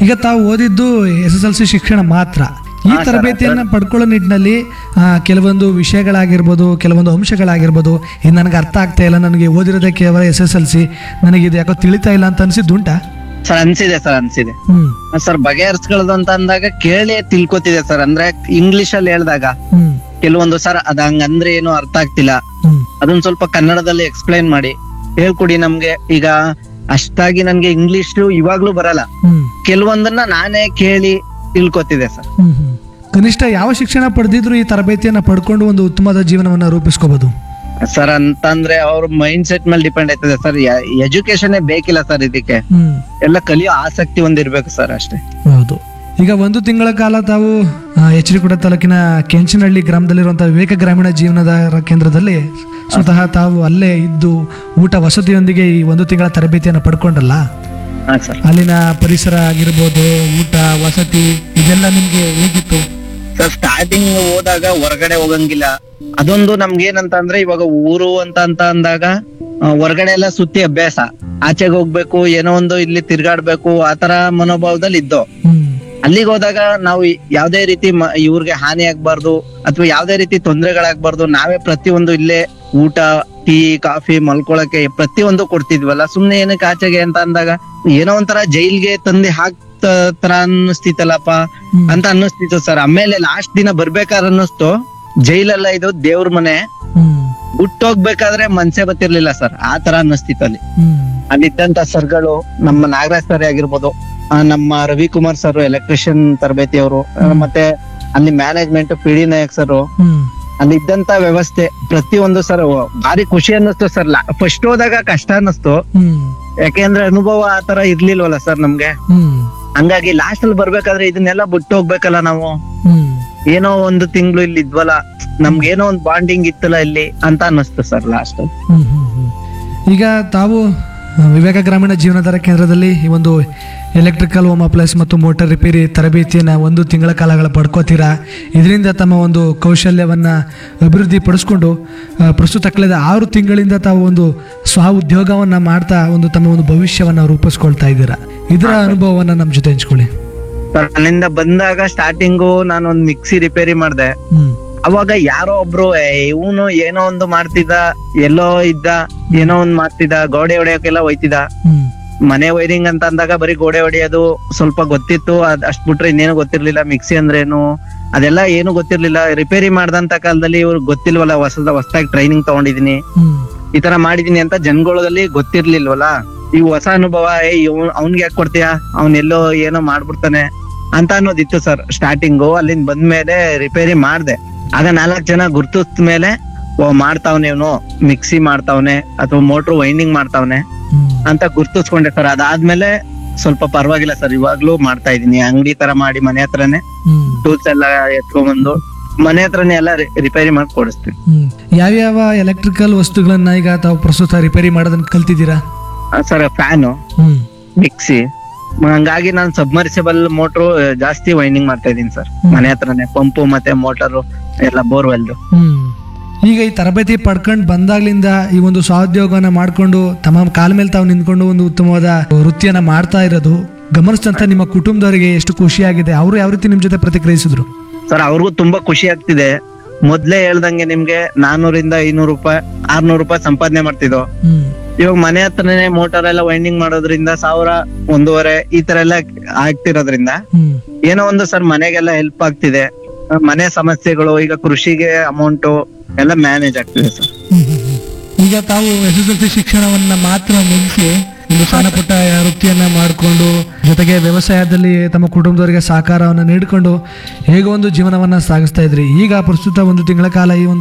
ಈಗ ತಾವು ಓದಿದ್ದು ಎಸ್ ಎಸ್ ಎಲ್ ಸಿ ಶಿಕ್ಷಣ ಮಾತ್ರ ಈ ಹಾ, ಸರ್, ತರಬೇತಿಯನ್ನ ಪಡ್ಕೊಳ್ಳೋ ನಿಟ್ಟಿನಲ್ಲಿ ಆ, ಕೆಲವೊಂದು ವಿಷಯಗಳಾಗಿರ್ಬೋದು ಕೆಲವೊಂದು ಅಂಶಗಳಾಗಿರ್ಬೋದು ಇದು ನನಗೆ ಅರ್ಥ ಆಗ್ತಾ ಇಲ್ಲ ನನಗೆ ಓದಿರೋದೇ ಕೇವಲ ಎಸ್ ಎಸ್ ಎಲ್ ಸಿ ನನಗೆ ಇದು ಯಾಕೋ ತಿಳಿತಾ ಇಲ್ಲ ಅಂತ ಅನ್ಸಿದ್ದುಂಟಾ ಸರ್ ಅನ್ಸಿದೆ ಸರ್ ಅನ್ಸಿದೆ ಹ್ಮ್ ಸರ್ ಬಗೆಹರಿಸ್ಕೊಳ್ಳೋದು ಅಂತ ಅಂದಾಗ ಕೇಳಿ ತಿಳ್ಕೊತಿದೆ ಸರ್ ಅಂದ್ರೆ ಇಂಗ್ಲಿಷ್ ಅಲ್ಲಿ ಹೇಳ್ದಾಗ ಹ್ಮ್ ಕೆಲವೊಂದು ಸರ್ ಅದ ಹಂಗಂದ್ರೆ ಏನು ಅರ್ಥ ಆಗ್ತಿಲ್ಲ ಹ್ಮ್ ಅದನ್ನ ಸ್ವಲ್ಪ ಕನ್ನಡದಲ್ಲಿ ಎಕ್ಸ್ಪ್ಲೈನ್ ಮಾಡಿ ಹೇಳ್ಕೊಡಿ ನಮ್ಗೆ ಈಗ ಅಷ್ಟಾಗಿ ನನ್ಗೆ ಇಂಗ್ಲಿಷ್ ಇವಾಗ್ಲೂ ಬರಲ್ಲ ಹ್ಮ್ ಕೆಲವೊಂದನ್ನ ನಾನೇ ಕೇಳಿ ತಿಳ್ಕೊತಿದೆ ಸರ್ ಹ್ಮ್ ಹ್ಮ್ ಕನಿಷ್ಠ ಯಾವ ಶಿಕ್ಷಣ ಪಡೆದಿದ್ರು ಈ ತರಬೇತಿಯನ್ನ ಪಡ್ಕೊಂಡು ಒಂದು ಉತ್ತಮವಾದ ಜೀವನವನ್ನ ರೂಪಿಸ್ಕೋಬಹುದು ಸರ್ ಅಂತಂದ್ರೆ ಅವ್ರ ಮೈಂಡ್ ಸೆಟ್ ಮೇಲೆ ಡಿಪೆಂಡ್ ಆಯ್ತದೆ ಸರ್ ಎಜುಕೇಶನ್ ಬೇಕಿಲ್ಲ ಸರ್ ಇದಕ್ಕೆ ಹ್ಮ್ ಎಲ್ಲ ಕಲಿಯೋ ಆಸಕ್ತಿ ಹೊಂದಿರ್ಬೇಕು ಸರ್ ಅಷ್ಟೇ ಹೌದು ಈಗ ಒಂದು ತಿಂಗಳ ಕಾಲ ತಾವು ಎಚ್ ಡಿ ಕೂಡ ತಾಲೂಕಿನ ಕೆಂಚನಹಳ್ಳಿ ಗ್ರಾಮದಲ್ಲಿರುವಂತಹ ವಿವೇಕ ಗ್ರಾಮೀಣ ಜೀವನಾಧಾರ ಕೇಂದ್ರದಲ್ಲಿ ಸ್ವತಃ ತಾವು ಅಲ್ಲೇ ಇದ್ದು ಊಟ ವಸತಿಯೊಂದಿಗೆ ಈ ಒಂದು ತಿಂಗಳ ತರಬೇತಿಯನ್ನು ಪಡ್ಕೊಂಡಲ್ಲ ಹಾ ಸರ್ ಅಲ್ಲಿನ ಪರಿಸರ ಆಗಿರ್ಬೋದು ಊಟ ವಸತಿ ಇದೆಲ್ಲ ನಿಮ್ಗೆ ಹೇಗಿತ್ತು ಸರ್ ಸ್ಟಾರ್ಟಿಂಗ್ ಹೋದಾಗ ಹೊರಗಡೆ ಹೋಗಂಗಿಲ್ಲ ಅದೊಂದು ನಮ್ಗೆ ಏನಂತ ಅಂದ್ರೆ ಇವಾಗ ಊರು ಅಂತ ಅಂತ ಅಂದಾಗ ಆ, ಹೊರಗಡೆ ಎಲ್ಲ ಸುತ್ತಿ ಅಭ್ಯಾಸ ಆಚೆಗೆ ಹೋಗ್ಬೇಕು ಏನೋ ಒಂದು ಇಲ್ಲಿ ತಿರ್ಗಾಡ್ಬೇಕು ಆತರ ಮನೋಭಾವದಲ್ಲಿ ಇದ್ದೋ ಹ್ಮ್ ಅಲ್ಲಿಗೆ ಹೋದಾಗ ನಾವು ಯಾವ್ದೇ ರೀತಿ ಮ- ಇವ್ರಿಗೆ ಹಾನಿ ಆಗ್ಬಾರ್ದು ಅಥವಾ ಯಾವ್ದೇ ರೀತಿ ತೊಂದರೆಗಳಾಗ್ಬಾರ್ದು ನಾವೇ ಪ್ರತಿಯೊಂದು ಇಲ್ಲೇ ಊಟ ಟೀ ಕಾಫಿ ಮಲ್ಕೊಳಕ್ಕೆ ಪ್ರತಿಯೊಂದು ಕೊಡ್ತಿದ್ವಲ್ಲ ಸುಮ್ನೆ ಏನಕ್ಕೆ ಆಚೆಗೆ ಅಂತ ಅಂದಾಗ ಏನೋ ಒಂಥರ ಜೈಲ್ಗೆ ತಂದೆ ಹಾಕ್ತ ತರ ಅನ್ನಿಸ್ತಿತ್ತಲ್ಲಪ್ಪ ಹ್ಮ್. ಅಂತ ಅನ್ನಿಸ್ತಿತ್ತು ಸರ್ ಆಮೇಲೆ ಲಾಸ್ಟ್ ದಿನ ಬರ್ಬೇಕಾದ್ರೆ ಅನ್ನಿಸ್ತು ಜೈಲೆಲ್ಲ ಇದು ದೇವ್ರ ಮನೆ ಹ್ಮ್ ಹುಟ್ಟೋಗ್ಬೇಕಾದ್ರೆ ಮನ್ಸೆ ಬತ್ತಿರ್ಲಿಲ್ಲ ಸರ್ ಆ ತರ ಅನ್ನಿಸ್ತಿತ್ತು ಅಲ್ಲಿ ಹ್ಮ್ ಅಲ್ಲಿದ್ದಂತ ಸರ್ಗಳು ನಮ್ಮ ನಾಗರಾಜ್ ಸರ್ ಆಗಿರ್ಬೋದು ಆ, ನಮ್ಮ ರವಿಕುಮಾರ್ ಸರ್ ಎಲೆಕ್ಟ್ರಿಷಿಯನ್ ತರಬೇತಿ ಅವರು ಮತ್ತೆ ಅಲ್ಲಿ management P D Nayak sir ಹ್ಮ್ ಅಲ್ಲಿ ಇದ್ದಂತ ವ್ಯವಸ್ಥೆ ಪ್ರತಿಯೊಂದು ಸರ್ ಭಾರಿ ಖುಷಿ ಅನ್ನಿಸ್ತು ಸರ್ ಫಸ್ಟ್ ಹೋದಾಗ ಕಷ್ಟ ಅನ್ನಿಸ್ತು ಹ್ಮ್ ಯಾಕೆಂದ್ರೆ ಅನುಭವ ಆ ತರ ಇರ್ಲಿಲ್ವಲ್ಲ ಸರ್ ನಮ್ಗೆ ಹ್ಮ್ ಹಂಗಾಗಿ ಲಾಸ್ಟ್ ಅಲ್ಲಿ ಬರ್ಬೇಕಾದ್ರೆ ಇದನ್ನೆಲ್ಲ ಬಿಟ್ಟು ಹೋಗ್ಬೇಕಲ್ಲ ನಾವು ಹ್ಮ್ ಏನೋ ಒಂದು ತಿಂಗಳು ಇಲ್ಲಿ ಇದ್ವಲ್ಲ ನಮ್ಗೆ ಏನೋ ಒಂದು ಬಾಂಡಿಂಗ್ ಇತ್ತಲ್ಲ ಇಲ್ಲಿ ಅಂತ ಅನ್ನಿಸ್ತು ಸರ್ ಲಾಸ್ಟ್ ಅಲ್ಲಿ ಹ್ಮ್, ಹ್ಮ್, ಹ್ಮ್. ಈಗ ತಾವು ಆ, ವಿವೇಕ ಗ್ರಾಮೀಣ ಜೀವನಾಧಾರ ಕೇಂದ್ರದಲ್ಲಿ ಈ ಒಂದು ಎಲೆಕ್ಟ್ರಿಕಲ್ ಹೋಮ್ ಅಪ್ಲೈಸ್ ಮತ್ತು ಮೋಟಾರ್ ರಿಪೇರಿ ತರಬೇತಿಯನ್ನು ಒಂದು ತಿಂಗಳ ಕಾಲಗಳ ಪಡ್ಕೋತೀರಾ ಇದರಿಂದ ತಮ್ಮ ಒಂದು ಕೌಶಲ್ಯವನ್ನು ಅಭಿವೃದ್ಧಿ ಪಡಿಸ್ಕೊಂಡು ಆ, ಪ್ರಸ್ತುತ ಕಳೆದ ಆರು ತಿಂಗಳಿಂದ ತಾವು ಒಂದು ಸ್ವ ಉದ್ಯೋಗವನ್ನು ಮಾಡ್ತಾ ಒಂದು ತಮ್ಮ ಒಂದು ಭವಿಷ್ಯವನ್ನು ರೂಪಿಸ್ಕೊಳ್ತಾ ಇದ್ದೀರಾ ಇದರ ಅನುಭವವನ್ನು ನಮ್ಮ ಜೊತೆ ಹಂಚ್ಕೊಳ್ಳಿ ಸರ್ ಅಲ್ಲಿಂದ ಬಂದಾಗ ಸ್ಟಾರ್ಟಿಂಗು ನಾನು ಒಂದು ಮಿಕ್ಸಿ ರಿಪೇರಿ ಮಾಡ್ದೆ ಹ್ಮ್ ಅವಾಗ ಯಾರೋ ಒಬ್ರು ಇವನು ಏನೋ ಒಂದು ಮಾಡ್ತಿದ್ದ ಎಲ್ಲೋ ಇದ್ದ ಏನೋ ಒಂದ್ ಮಾಡ್ತಿದ್ದ ಗೋಡೆ ಹೊಡೆಯೋಕೆಲ್ಲ ಹೋಯ್ತಿದ್ದ ಹ್ಮ್ ಮನೆ ವೈರಿಂಗ್ ಅಂತ ಅಂದಾಗ ಬರೀ ಗೋಡೆ ಹೊಡೆಯೋದು ಸ್ವಲ್ಪ ಗೊತ್ತಿತ್ತು ಅದ್ ಅಷ್ಟ್ ಬಿಟ್ರೆ ಇನ್ನೇನು ಗೊತ್ತಿರ್ಲಿಲ್ಲ ಮಿಕ್ಸಿ ಅಂದ್ರೇನು ಅದೆಲ್ಲ ಏನು ಗೊತ್ತಿರ್ಲಿಲ್ಲ ರಿಪೇರಿ ಮಾಡ್ದಂತ ಕಾಲದಲ್ಲಿ ಇವ್ರು ಗೊತ್ತಿಲ್ವಲ್ಲ ಹೊಸದ ಹೊಸದಾಗಿ ಟ್ರೈನಿಂಗ್ ತಗೊಂಡಿದೀನಿ ಹ್ಮ್ ಈ ತರ ಮಾಡಿದೀನಿ ಅಂತ ಜನಗಳಲ್ಲಿ ಗೊತ್ತಿರ್ಲಿಲ್ವಲ್ಲ ಈ ಹೊಸ ಅನುಭವ ಏ ಅವ್ನ್ಗೆ ಯಾಕೆ ಕೊಡ್ತೀಯಾ ಅವ್ನ್ ಎಲ್ಲೋ ಏನೋ ಮಾಡ್ಬಿಡ್ತಾನೆ ಅಂತ ಅನ್ನೋದಿತ್ತು ಸರ್ ಸ್ಟಾರ್ಟಿಂಗು ಅಲ್ಲಿಂದ ಬಂದ್ಮೇಲೆ ರಿಪೇರಿ ಮಾಡ್ದೆ ಆಗ ನಾಲ್ಕ್ ಜನ ಗುರ್ತಿಸ್ ಮೇಲೆ ಓ ಮಾಡ್ತಾವ್ನೆ ಇವನು ಮಿಕ್ಸಿ ಮಾಡ್ತಾವ್ನೆ ಅಥವಾ ಮೋಟ್ರ್ ವೈಂಡಿಂಗ್ ಮಾಡ್ತಾವ್ನೆ ಹ್ಮ್ ಅಂತ ಗುರ್ತಿಸ್ಕೊಂಡೆ ಸರ್ ಅದಾದ್ಮೇಲೆ ಸ್ವಲ್ಪ ಪರವಾಗಿಲ್ಲ ಸರ್ ಇವಾಗ್ಲೂ ಮಾಡ್ತಾ ಇದೀನಿ ಅಂಗಡಿ ತರ ಮಾಡಿ ಮನೆ ಹತ್ರನೇ ಹ್ಮ್ ಟೂಲ್ಸ್ ಎಲ್ಲ ಎತ್ಕೊಂಡ್ಬಂದು ಮನೆ ಹತ್ರನೇ ಎಲ್ಲ ರಿಪೇರಿ ಮಾಡಿ ಕೊಡಿಸ್ತೀನಿ ಹ್ಮ್ ಯಾವ್ಯಾವ ಎಲೆಕ್ಟ್ರಿಕಲ್ ವಸ್ತುಗಳನ್ನ ಈಗ ತಾವು ಪ್ರಸ್ತುತ ರಿಪೇರಿ ಮಾಡೋದನ್ನ ಕಲ್ತಿದ್ದೀರಾ ಸರ್ ಫ್ಯಾನು ಹ್ಮ್ ಮಿಕ್ಸಿ ಹಂಗಾಗಿ ನಾನು ಸಬ್ಮರ್ಸಿಬಲ್ ಮೋಟ್ರು ಜಾಸ್ತಿ ವೈಂಡಿಂಗ್ ಮಾಡ್ತಾ ಇದೀನಿ ಸರ್ ಮನೆ ಹತ್ರನೇ ಪಂಪು ಮತ್ತೆ ಮೋಟರು ಎಲ್ಲ ಬೋರ್ವೆಲ್ದು ಹ್ಮ್ ಈಗ ಈ ತರಬೇತಿ ಪಡ್ಕೊಂಡು ಬಂದಾಗ್ಲಿಂದ ಈ ಒಂದು ಸ್ವಾದ್ಯೋಗನ ಮಾಡ್ಕೊಂಡು ತಮ್ಮ ಕಾಲ ಮೇಲೆ ತಾವು ನಿಂತ್ಕೊಂಡು ಒಂದು ಉತ್ತಮವಾದ ವೃತ್ತಿಯನ್ನ ಮಾಡ್ತಾ ಇರೋದು ಗಮನಿಸಿದಂತ ನಿಮ್ಮ ಕುಟುಂಬದವರಿಗೆ ಎಷ್ಟು ಖುಷಿಯಾಗಿದೆ ಅವರು ಯಾವ ರೀತಿ ನಿಮ್ ಜೊತೆ ಪ್ರತಿಕ್ರಿಯಿಸಿದ್ರು ಸರ್ ಅವ್ರಿಗೂ ತುಂಬಾ ಖುಷಿ ಆಗ್ತಿದೆ ಮೊದ್ಲೇ ಹೇಳ್ದಂಗೆ ನಿಮ್ಗೆ ನಾನೂರಿಂದ ಐನೂರು ರೂಪಾಯಿ ಆರ್ನೂರು ರೂಪಾಯಿ ಸಂಪಾದನೆ ಮಾಡ್ತಿದ್ದೋ ಹ್ಮ್ ಇವಾಗ ಮನೆ ಹತ್ರನೇ ಮೋಟಾರ್ ಎಲ್ಲ ವೈಂಡಿಂಗ್ ಮಾಡೋದ್ರಿಂದ ಸಾವಿರ ಒಂದೂವರೆ ಈ ತರ ಎಲ್ಲ ಆಗ್ತಿರೋದ್ರಿಂದ ಹ್ಮ್ ಏನೋ ಒಂದು ಸರ್ ಮನೆಗೆಲ್ಲ ಹೆಲ್ಪ್ ಆಗ್ತಿದೆ ಮನೆ ಸಮಸ್ಯೆಗಳು ಈಗ ಕೃಷಿಗೆ ಅಮೌಂಟ್ ಎಲ್ಲ ಮ್ಯಾನೇಜ್ ಆಗ್ತಿದೆ ಸರ್ ಹ್ಮ್, ಹ್ಮ್, ಹ್ಮ್. ಈಗ ತಾವು ಎಸ್ ಎಸ್ ಎಲ್ ಸಿ ಶಿಕ್ಷಣವನ್ನ ಮಾತ್ರ ಮುಗಿಸಿ ಒಂದು ಸಣ್ಣ ಪುಟ್ಟ ವೃತ್ತಿಯನ್ನ ಮಾಡಿಕೊಂಡು ಜೊತೆಗೆ ವ್ಯವಸಾಯದಲ್ಲಿ ತಮ್ಮ ಕುಟುಂಬದವರಿಗೆ ಸಹಕಾರವನ್ನು ನೀಡಿಕೊಂಡು ಹೇಗೋ ಒಂದು ಜೀವನವನ್ನ ಸಾಗಿಸ್ತಾ ಇದ್ರಿ ಈಗ ಪ್ರಸ್ತುತ ಒಂದು ತಿಂಗಳ ಕಾಲ ಈ ಒಂದು